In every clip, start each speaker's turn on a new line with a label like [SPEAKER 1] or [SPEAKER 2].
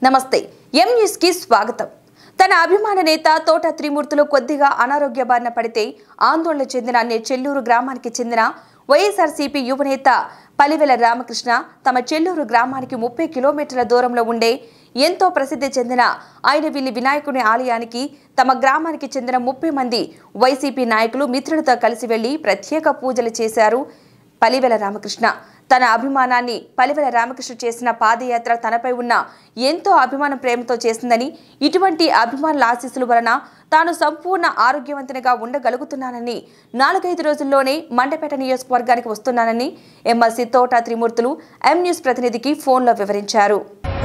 [SPEAKER 1] నమస్తే M news కి స్వాగతం తన అభిమాన నేత తోట త్రిమూర్తులు కొద్దిగా అనారోగ్య బారిన పడితే ఆందోళన చెందిన నే చెల్లూరు గ్రామానికి చెందిన వైఎస్ఆర్సీపీ యువనేత పలివెల రామకృష్ణ తమ చెల్లూరు గ్రామానికి ముప్పై కిలోమీటర్ల దూరంలో ఉండే ఎంతో ప్రసిద్ధి చెందిన ఆయనవిల్లి వినాయకుని ఆలయానికి తమ గ్రామానికి చెందిన ముప్పై మంది వైసీపీ నాయకులు మిత్రులతో కలిసి వెళ్లి ప్రత్యేక పూజలు చేశారు పలివెల రామకృష్ణ తన అభిమానాన్ని పలివెల రామకృష్ణ చేసిన పాదయాత్ర తనపై ఉన్న ఎంతో అభిమానం ప్రేమతో చేసిందని ఇటువంటి అభిమానుల ఆశీస్సుల వలన తాను సంపూర్ణ ఆరోగ్యవంతునిగా ఉండగలుగుతున్నానని నాలుగైదు రోజుల్లోనే మండపేట నియోజకవర్గానికి వస్తున్నానని ఎమ్మెల్సీ తోట త్రిమూర్తులు ఎం న్యూస్ ప్రతినిధికి ఫోన్లో వివరించారు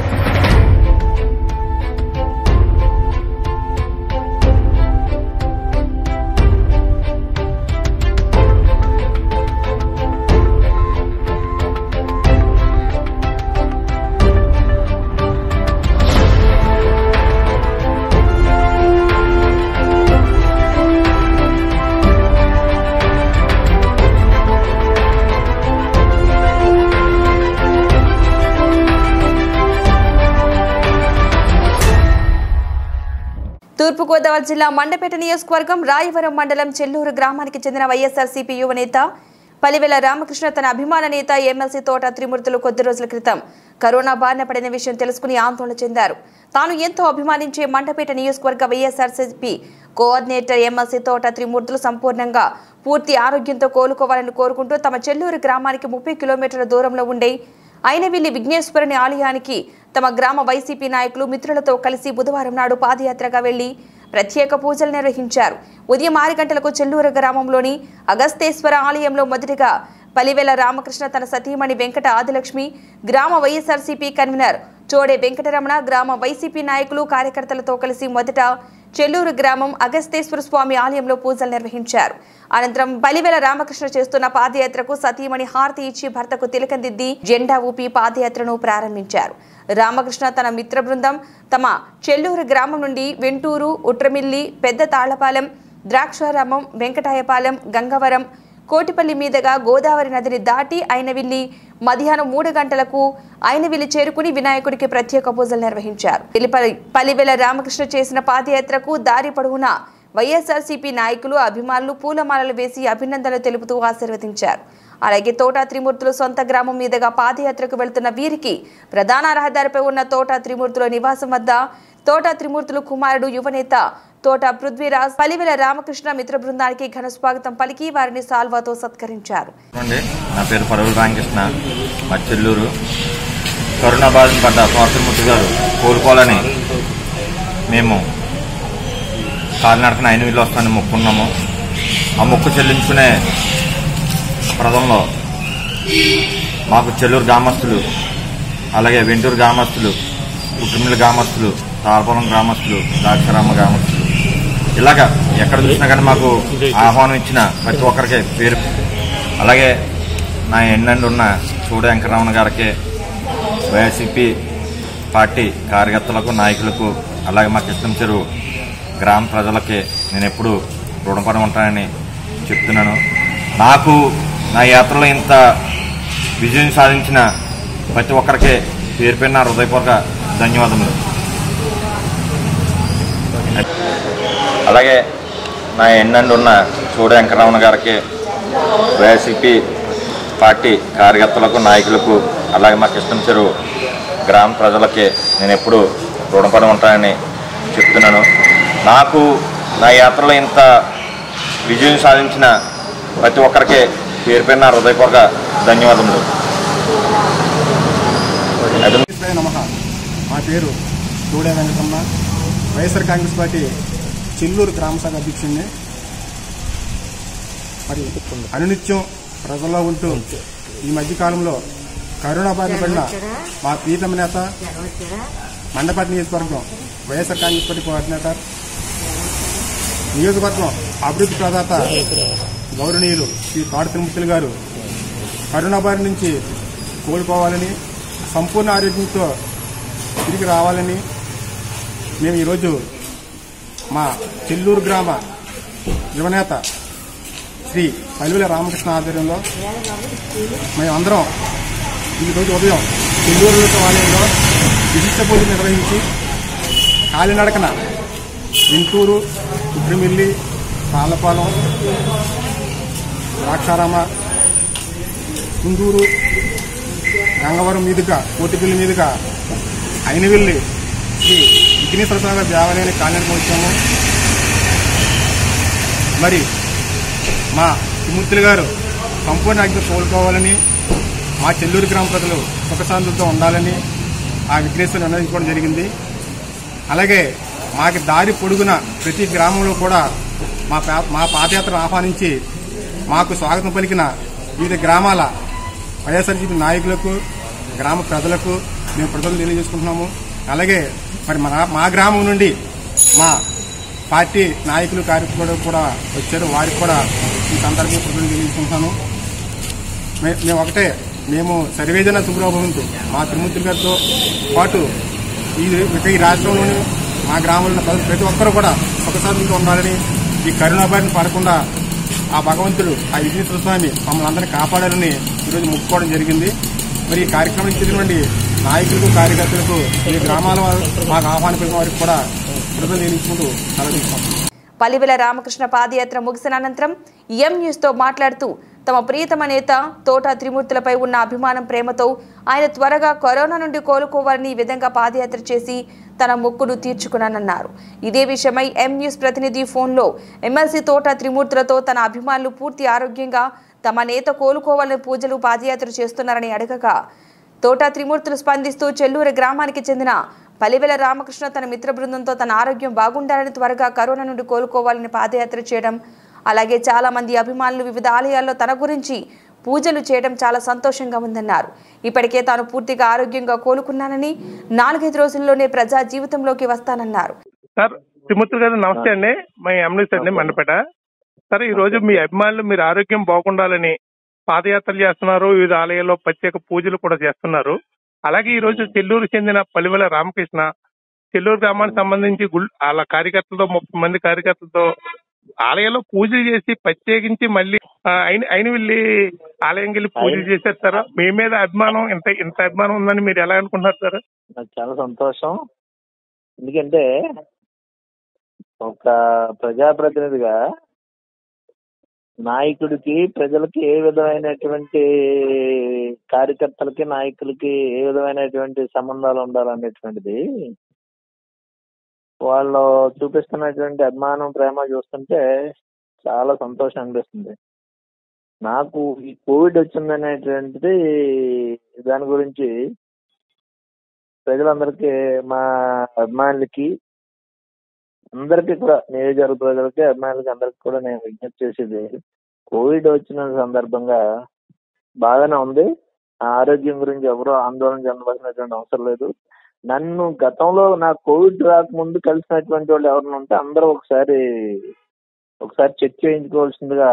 [SPEAKER 1] తూర్పుగోదావరి జిల్లా మండపేట నియోజకవర్గం రాయవరం మండలం చెల్లూరు గ్రామానికి చెందిన వైఎస్ఆర్సీపీ యువనేత పలివెల రామకృష్ణ తన అభిమాన నేత ఎమ్మెల్సీ తోట త్రిమూర్తులు కొద్ది రోజుల క్రితం కరోనా బారిన పడిన విషయం తెలుసుకుని ఆందోళన చెందారు తాను ఎంతో అభిమానించే మండపేట నియోజకవర్గ వైఎస్ఆర్సీపీ కోఆర్డినేటర్ ఎమ్మెల్సీ తోట త్రిమూర్తులు సంపూర్ణంగా పూర్తి ఆరోగ్యంతో కోలుకోవాలని కోరుకుంటూ తమ చెల్లూరు గ్రామానికి ముప్పై కిలోమీటర్ల దూరంలో ఉండే అయినవిల్లి విఘ్నేశ్వరుని ఆలయానికి తమ గ్రామ వైసీపీ నాయకులు మిత్రులతో కలిసి బుధవారం నాడు పాదయాత్రగా వెళ్లి ప్రత్యేక పూజలు నిర్వహించారు ఉదయం ఆరు గంటలకు చెల్లూరు గ్రామంలోని అగస్తేశ్వర ఆలయంలో మొదటిగా పలివెల రామకృష్ణ తన సతీమణి వెంకట ఆదిలక్ష్మి గ్రామ వైఎస్ఆర్సీపీ కన్వీనర్ చోడే వెంకటరమణ గ్రామ వైసీపీ నాయకులు కార్యకర్తలతో కలిసి మొదట చెల్లూరు గ్రామం అగస్తేశ్వర స్వామి ఆలయంలో పూజలు నిర్వహించారు అనంతరం బలివెల రామకృష్ణ చేస్తున్న పాదయాత్రకు సతీమణి హారతి ఇచ్చి భర్తకు తిలకందిద్ది జెండా ఊపి పాదయాత్రను ప్రారంభించారు రామకృష్ణ తన మిత్ర బృందం తమ చెల్లూరు గ్రామం నుండి వెంటూరు ఉట్రమిల్లి పెద్ద తాళ్లపాలెం ద్రాక్షారామం వెంకటాయపాలెం గంగవరం కోటిపల్లి మీదుగా గోదావరి నదిని దాటి అయినవిల్లి మధ్యాహ్నం మూడు గంటలకు అయినవిల్లి చేరుకుని వినాయకుడికి ప్రత్యేక పూజలు నిర్వహించారు పిలిపల్లి పల్లివెల రామకృష్ణ చేసిన పాదయాత్రకు దారి పొడవునా వైఎస్ఆర్సీపీ నాయకులు అభిమానులు పూలమాలలు వేసి అభినందనలు తెలుపుతూ ఆశీర్వదించారు అలాగే తోట త్రిమూర్తులు సొంత గ్రామం మీదుగా పాదయాత్రకు వెళ్తున్న వీరికి ప్రధాన రహదారిపై ఉన్న తోట త్రిమూర్తుల నివాసం వద్ద తోట త్రిమూర్తులు కుమారుడు యువనేత తోట పృథ్వీరాజ్ పలివెల రామకృష్ణ మిత్ర బృందానికి ఘన స్వాగతం పలికి వారిని సాల్వాతో సత్కరించారు
[SPEAKER 2] అండి నా పేరు పడవల రామకృష్ణ మా చెల్లూరు కరోనా బారిన పడ్డ స్వార్థమూర్తి గారు కోలుకోవాలని మేము కాలినడకన ఐదు వీళ్ళు వస్తానని మొక్కున్నాము ఆ మొక్కు చెల్లించుకునే ప్రదంలో మాకు చెల్లూరు గ్రామస్తులు అలాగే వెంటూరు గ్రామస్తులు కుటుంబీల గ్రామస్తులు తారపురం గ్రామస్తులు ద్రాక్షరామ గ్రామస్తులు ఇలాగా ఎక్కడ చూసినా కానీ మాకు ఆహ్వానం ఇచ్చిన ప్రతి ఒక్కరికి పేరు అలాగే నా ఎండండి ఉన్న చూడ వెంకటరమణ గారికి వైఎస్సిపి పార్టీ కార్యకర్తలకు నాయకులకు అలాగే మా కృష్ణం చెరువు గ్రామ ప్రజలకి నేను ఎప్పుడు రుణపడి ఉంటానని చెప్తున్నాను నాకు నా యాత్రలో ఇంత విజయం సాధించిన ప్రతి ఒక్కరికి పేరు పేరు నా హృదయపూర్వక ధన్యవాదములు అలాగే నా ఎన్నండి ఉన్న చూడ వెంకటరమణ గారికి వైఎస్సిపి పార్టీ కార్యకర్తలకు నాయకులకు అలాగే మా కృష్ణం చెరువు గ్రామ ప్రజలకి నేను ఎప్పుడు రుణపడి ఉంటానని చెప్తున్నాను నాకు నా యాత్రలో ఇంత విజయం సాధించిన ప్రతి ఒక్కరికి పేరు పేరు నా హృదయపూర్వక ధన్యవాదములు అది
[SPEAKER 3] శ్రీ నమ మా పేరు చూడే Venkatamma YSR Congress party Chelluru గ్రామ శాఖ అధ్యక్షుడిని మరి అనునిత్యం ప్రజల్లో ఉంటూ ఈ మధ్య కాలంలో కరోనా బారిన పడిన మా ప్రీతమ నేత మండపేట నియోజకవర్గం వైఎస్ఆర్ కాంగ్రెస్ పార్టీ కోఆర్డినేటర్ నియోజకవర్గం అభివృద్ధి ప్రదాత గౌరవనీయులు శ్రీ తోట తిరుమూర్తులు గారు కరోనా బారి నుంచి కోలుకోవాలని సంపూర్ణ ఆరోగ్యంతో తిరిగి రావాలని మేము ఈరోజు మా చెల్లూరు గ్రామ యువనేత శ్రీ పల్లివెల రామకృష్ణ ఆధ్వర్యంలో మేమందరం ఈరోజు ఉదయం చెల్లూరు ఆలయంలో విశిష్ట పూజ నిర్వహించి కాలినడకన గుంటూరు ఉద్రిమిల్లి తాళ్ళపాలెం ద్రాక్షారామ కుందూరు గంగవరం మీదుగా కోటిపల్లి మీదుగా అయినవెల్లి శ్రీ విఘ్నేశ్వర స్వామి దేవాలయాన్ని కాలినడకం వచ్చాము మరి మా తిమూర్తులు గారు సంపూర్ణ ఆజ్ఞ కోలుకోవాలని మా చెల్లూరు గ్రామ ప్రజలు సుఖశాంతులతో ఉండాలని ఆ విఘ్నేశ్వరుని నిర్ణయించుకోవడం జరిగింది అలాగే మాకు దారి పొడుగున ప్రతి గ్రామంలో కూడా మా పా- మా పాదయాత్రను ఆహ్వానించి మాకు స్వాగతం పలికిన వివిధ గ్రామాల వైఎస్ఆర్సీపీ నాయకులకు గ్రామ ప్రజలకు మేము ప్రజలు తెలియజేసుకుంటున్నాము అలాగే మరి మన మా గ్రామం నుండి మా పార్టీ నాయకులు కార్యకర్తలు కూడా వచ్చారు వారికి కూడా ఈ సందర్భంగా ప్రజలు తెలియజేసుకుంటున్నాను మే- మేము ఒకటే మేము సర్వేజన సుబ్రహ్మణ్యంతో మా తిరుమూర్తి గారితో పాటు ఈ ఇక ఈ రాష్ట్రంలోని మా గ్రామంలో ఉన్న ప్రజలు ప్రతి ఒక్కరూ కూడా సుఖశాంతితో ఉండాలని ఈ కరోనా బారిన పడకుండా ఆ భగవంతుడు ఆ విఘ్నేశ్వర స్వామి మమ్మల్ని అందరినీ కాపాడాలని ఈరోజు మొక్కుకోవడం జరిగింది మరి ఈ కార్యక్రమం చెందినటువంటి నాయకులకు కార్యకర్తలకు ఈ గ్రామాల వారు మాకు ఆహ్వానించిన వారికి కూడా కృతజ్ఞతలు తెలియజేసుకుంటూ సెలవు
[SPEAKER 1] పల్లివెల రామకృష్ణ పాదయాత్ర ముగిసిన అనంతరం ఎం న్యూస్ తో మాట్లాడుతూ తమ ప్రియతమ నేత తోట త్రిమూర్తులపై ఉన్న అభిమానం ప్రేమతో ఆయన త్వరగా కరోనా నుండి కోలుకోవాలని ఈ విధంగా పాదయాత్ర చేసి తన మొక్కును తీర్చుకున్నానన్నారు ఇదే విషయమై ఎం న్యూస్ ప్రతినిధి ఫోన్లో ఎమ్మెల్సీ తోట త్రిమూర్తులతో తన అభిమానులు పూర్తి ఆరోగ్యంగా తమ నేత కోలుకోవాలని పూజలు పాదయాత్ర చేస్తున్నారని అడగగా తోట త్రిమూర్తులు స్పందిస్తూ చెల్లూరు గ్రామానికి చెందిన పలివెల రామకృష్ణ తన మిత్ర బృందంతో తన ఆరోగ్యం బాగుండాలని త్వరగా కరోనా నుండి కోలుకోవాలని పాదయాత్ర చేయడం అలాగే చాలా మంది అభిమానులు వివిధ ఆలయాల్లో తన గురించి పూజలు చేయడం చాలా సంతోషంగా ఉందన్నారు ఇప్పటికే తాను పూర్తిగా ఆరోగ్యంగా కోలుకున్నానని నాలుగైదు రోజుల్లోనే ప్రజా జీవితంలోకి వస్తానన్నారు
[SPEAKER 4] సార్ తిమ్మూర్తి గారు నమస్తే అండి మా ఎంఎస్ అండి మండపేట సార్ ఈ రోజు మీ అభిమానులు మీరు ఆరోగ్యం బాగుండాలని పాదయాత్రలు చేస్తున్నారు వివిధ ఆలయాల్లో ప్రత్యేక పూజలు కూడా చేస్తున్నారు అలాగే ఈ రోజు చెల్లూరు చెందిన పలివెల రామకృష్ణ చెల్లూరు గ్రామానికి సంబంధించి గుల్- వాళ్ళ కార్యకర్తలతో ముప్పై మంది కార్యకర్తలతో ఆలయంలో పూజలు చేసి ప్రత్యేకించి మళ్ళీ ఆ, అయిన అయిన వెళ్ళి ఆలయం వెళ్ళి పూజలు చేశారు సార్ మీ మీద అభిమానం ఇంత ఇంత అభిమానం ఉందని మీరు ఎలా అనుకుంటున్నారు సార్
[SPEAKER 5] నాకు చాలా సంతోషం ఎందుకంటే ఒక ప్రజాప్రతినిధిగా నాయకుడికి ప్రజలకి ఏ విధమైనటువంటి కార్యకర్తలకి నాయకులకి ఏ విధమైనటువంటి సంబంధాలు ఉండాలనేటువంటిది వాళ్ళు చూపిస్తున్నటువంటి అభిమానం ప్రేమ చూస్తుంటే చాలా సంతోషం అనిపిస్తుంది నాకు ఈ కోవిడ్ వచ్చిందనేటువంటిది దాని గురించి ప్రజలందరికీ మా అభిమానులకి అందరికీ కూడా నియోజకవర్గ ప్రజలకి అభిమానులకి అందరికి కూడా నేను విజ్ఞప్తి చేసేది కోవిడ్ వచ్చిన సందర్భంగా బాగానే ఉంది ఆ ఆరోగ్యం గురించి ఎవరూ ఆందోళన చెందవలసినటువంటి అవసరం లేదు నన్ను గతంలో నా కోవిడ్ రాకముందు కలిసినటువంటి వాళ్ళు ఎవరైనా ఉంటే అందరూ ఒకసారి ఒకసారి చెక్ చేయించుకోవాల్సిందిగా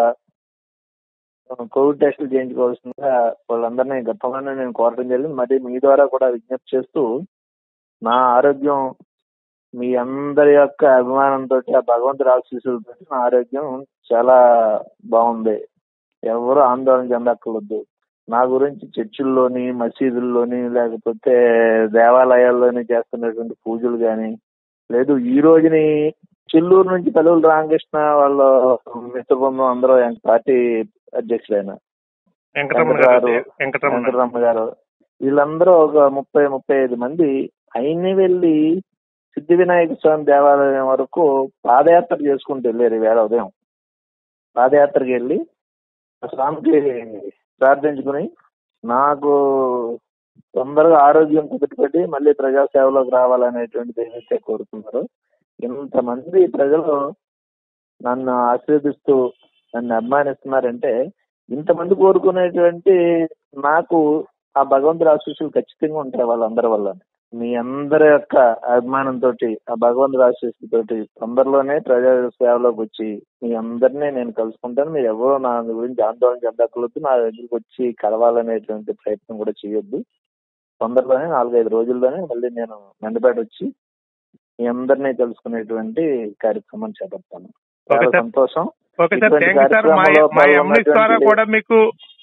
[SPEAKER 5] కోవిడ్ టెస్టులు చేయించుకోవాల్సిందిగా వాళ్ళందరినీ గతంలోనే నేను కోరడం జరిగింది మరి మీ ద్వారా కూడా విజ్ఞప్తి చేస్తూ నా ఆరోగ్యం మీ అందరి యొక్క అభిమానంతో ఆ భగవంతుడి ఆశీస్సులతో నా ఆరోగ్యం చాలా బాగుంది ఎవరు ఆందోళన చెందక్కర్లేదు నా గురించి చర్చిల్లోని మసీదుల్లోని లేకపోతే దేవాలయాల్లోని చేస్తున్నటువంటి పూజలు గాని లేదు ఈ రోజుని చెల్లూరు నుంచి పలువురు రామకృష్ణ వాళ్ళ మిత్ర బృందం అందరూ ఆయన పార్టీ అధ్యక్షులైన
[SPEAKER 4] వెంకటరమణ గారు వెంకటరమణ
[SPEAKER 5] వెంకటరమ్మ గారు వీళ్ళందరూ ఒక ముప్పై ముప్పై ఐదు మంది అయిన వెళ్ళి సిద్ధి వినాయక స్వామి దేవాలయం వరకు పాదయాత్ర చేసుకుంటూ వెళ్ళారు ఈవేళ ఉదయం పాదయాత్రకి వెళ్ళి ఆ స్వామికి ప్రార్థించుకుని నాకు తొందరగా ఆరోగ్యం కుదుటపెట్టి మళ్ళీ ప్రజాసేవలోకి రావాలనేటువంటిది ఏదైతే కోరుతున్నారు ఇంతమంది ప్రజలు నన్ను ఆశీర్వదిస్తూ నన్ను అభిమానిస్తున్నారంటే ఇంతమంది కోరుకునేటువంటి నాకు ఆ భగవంతుడి ఆశీస్సులు ఖచ్చితంగా ఉంటాయి వాళ్ళందరి వల్ల మీ అందరి యొక్క అభిమానంతో ఆ భగవంతుడి ఆశీస్సులతోటి తొందరలోనే ప్రజా సేవలోకి వచ్చి మీ అందరినీ నేను కలుసుకుంటాను మీరు ఎవరో నా గురించి ఆందోళన చెందక్కర్లేదు నా దగ్గరికి వచ్చి కలవాలనేటువంటి ప్రయత్నం కూడా చేయొద్దు తొందరలోనే నాలుగైదు రోజుల్లోనే మళ్ళీ నేను మెండపేట వచ్చి మీ అందరినీ తెలుసుకునేటువంటి కార్యక్రమం చేపడతాను చాలా
[SPEAKER 4] ఓకే సార్.
[SPEAKER 5] సంతోషం
[SPEAKER 4] ఓకే సార్
[SPEAKER 5] ఇటువంటి
[SPEAKER 4] థ్యాంక్ యూ సార్ మా
[SPEAKER 5] కార్యక్రమంలో
[SPEAKER 4] మా ఎంఎస్ ద్వారా
[SPEAKER 5] పాల్గొన్నటువంటి-
[SPEAKER 4] కూడా మీకు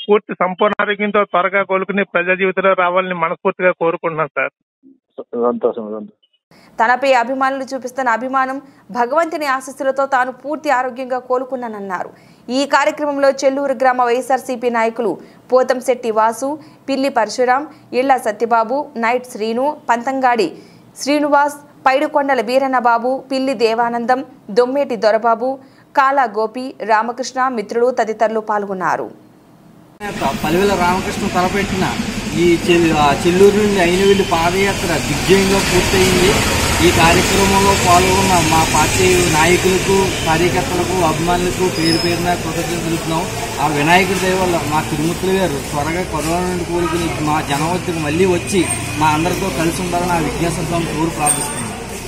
[SPEAKER 4] పూర్తి సంపూర్ణ ఆరోగ్యంతో త్వరగా కోలుకుని ప్రజా జీవితంలో రావాలని మనస్ఫూర్తిగా కోరుకుంటున్నాను సార్
[SPEAKER 5] సంతోషం సంతోషం
[SPEAKER 1] తనపై అభిమానులు చూపిస్తున్న అభిమానం భగవంతుని ఆశీస్సులతో తాను పూర్తి ఆరోగ్యంగా కోలుకున్నానన్నారు ఈ కార్యక్రమంలో చెల్లూరు గ్రామ వైఎస్ఆర్సీపీ నాయకులు పోతంశెట్టి వాసు పిల్లి పరశురాం ఇళ్ల సత్యబాబు నైట్ శ్రీను పంతంగాడి శ్రీనివాస్ పైడుకొండల వీరన్నబాబు పిల్లి దేవానందం దొమ్మేటి దొరబాబు కాలా గోపి రామకృష్ణ మిత్రులు తదితరులు పాల్గొన్నారు
[SPEAKER 6] పలివెల రామకృష్ణ తలపెట్టిన ఈ చెల్- ఆ చెల్లూరు నుండి అయినవెల్లి పాదయాత్ర దిగ్జయంగా పూర్తయింది ఈ కార్యక్రమంలో పాల్గొన్న మా పార్టీ నాయకులకు కార్యకర్తలకు అభిమానులకు పేరు పేరున కృతజ్ఞతలు తెలుపుతున్నాం ఆ వినాయకుడి దయ వల్ల మా తిరుమూర్తులు గారు త్వరగా కరోనా నుండి కోలుకుని మా జనవద్దకు మళ్ళీ వచ్చి మా అందరితో కలిసి ఉండాలని ఆ విజ్ఞాసం కోరు ప్రార్థిస్తున్నాం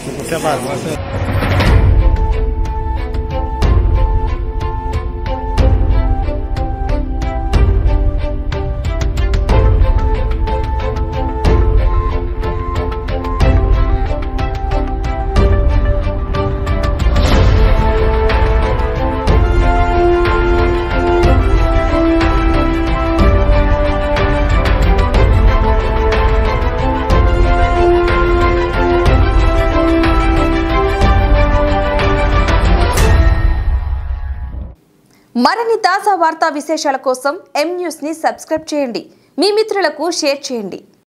[SPEAKER 1] మరిన్ని తాజా వార్తా విశేషాల కోసం ఎం న్యూస్ ని సబ్స్క్రైబ్ చేయండి మీ మిత్రులకు షేర్ చేయండి